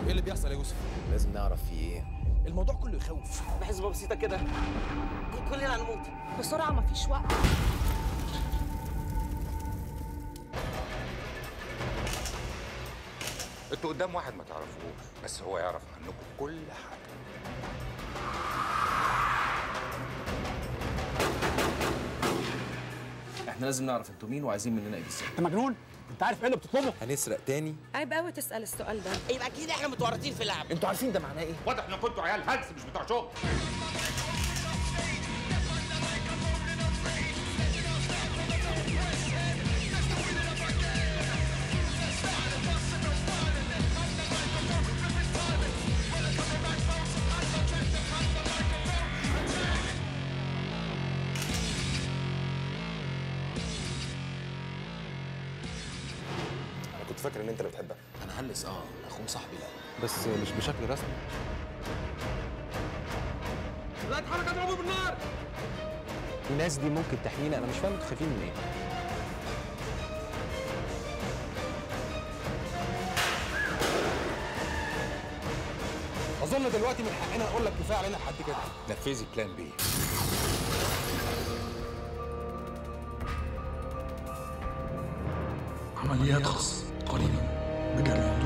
ايه اللي بيحصل يا يوسف لازم نعرف في ايه الموضوع كله يخوف بحسبة بسيطة كده كلنا هنموت بسرعة مفيش وقت انتوا قدام واحد ما تعرفوش بس هو يعرف عنكم كل حاجه احنا لازم نعرف انتوا مين وعايزين مننا ايه بالظبط انت مجنون انت عارف ايه اللي بتطلبه هنسرق تاني عيب قوي تسأل السؤال ده يبقى اكيد احنا متورطين في اللعب انتوا عارفين ده معناه ايه واضح ان كنتوا عيال هلس مش بتوع شغل انا كنت فاكر ان انت اللي بتحبها انا هلس اه اخوم صاحبي لا بس مش بشكل رسمي الناس دي ممكن تحمينا انا مش فاهم انتوا خايفين من ايه اظن دلوقتي من حقنا نقول لك كفايه علينا لحد كده نفذي بلان بي عمليات خاصة قريبا بجميع